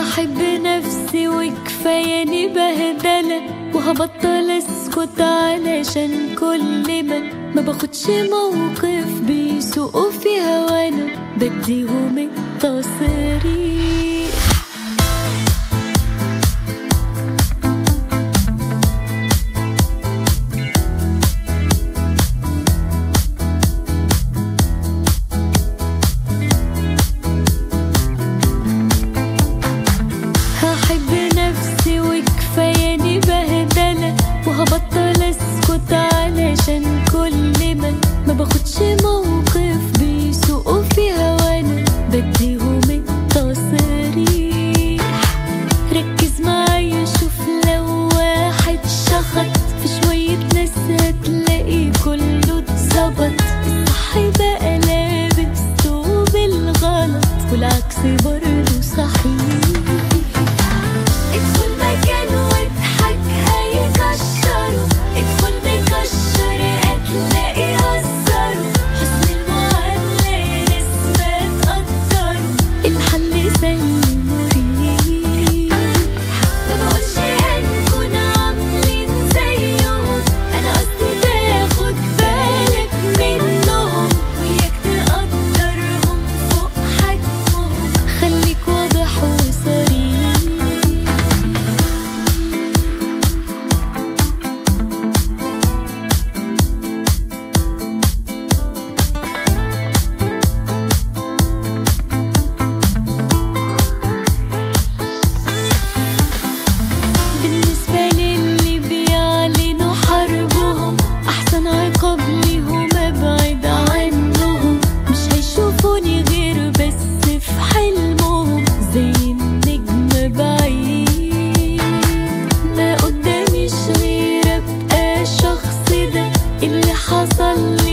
هحب نفسي وكفاياني بهدلة وهبطل اسكت علشان كل ما ما باخدش موقف بيسوقوا في هوانا بديهم التصريح هحب نفسي وكفاياني بهدلة وهبطل اسكت علشان كل ما ما باخدش موقف بيسوقوا في هوانا بديهم التصريح ركز معايا شوف لو واحد شخط في شوية ناس هتلاقي كله اتظبط الصح بقى لابس ثوب الغلط والعكس برضه صحيح ادخل مكان واضحك هيكشروا ادخل مكشر هتلاقي هزروا حسن المعاملة يا ناس ما تقدروا المحل سهل مريح ما بقولش هنكون عاملين زيهم انا قصدي تاخد بالك منهم وياك تقدرهم فوق حجمهم خليك واضح وصريح بالنسبة للي بيعلنوا حربهم أحسن عقاب ليهم أبعد عنهم مش هيشوفوني غير بس في حلمهم زي النجم بعيد ما قداميش غير أبقى الشخص ده اللي حصل لي